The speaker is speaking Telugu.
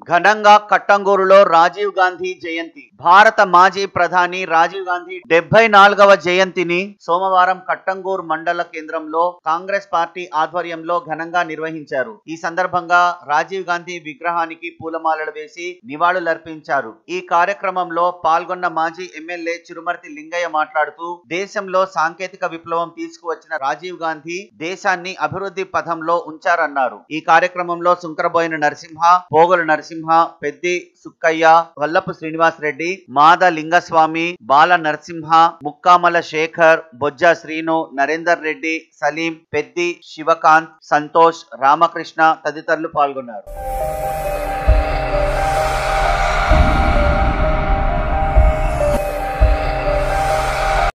ఘనంగా కట్టంగూరులో రాజీవ్ గాంధీ జయంతి భారత మాజీ ప్రధాని రాజీవ్ గాంధీ డెబ్బై నాలుగవ జయంతిని సోమవారం కట్టంగూర్ మండల కేంద్రంలో కాంగ్రెస్ పార్టీ ఆధ్వర్యంలో ఘనంగా నిర్వహించారు ఈ సందర్భంగా రాజీవ్ గాంధీ విగ్రహానికి పూలమాలలు వేసి నివాళులర్పించారు ఈ కార్యక్రమంలో పాల్గొన్న మాజీ ఎమ్మెల్యే చిరుమర్తి లింగయ్య మాట్లాడుతూ దేశంలో సాంకేతిక విప్లవం తీసుకువచ్చిన రాజీవ్ గాంధీ దేశాన్ని అభివృద్ధి పథంలో ఉంచారన్నారు ఈ కార్యక్రమంలో సుంకరబోయిన నరసింహ పోగొల నరసింహ పెద్ది సుక్కయ్య వల్లపు శ్రీనివాస్ రెడ్డి మాద లింగస్వామి బాల నరసింహ ముక్కామల శేఖర్ బొజ్జ శ్రీను నరేందర్ రెడ్డి సలీం పెద్ది శివకాంత్ సంతోష్ రామకృష్ణ తదితరులు పాల్గొన్నారు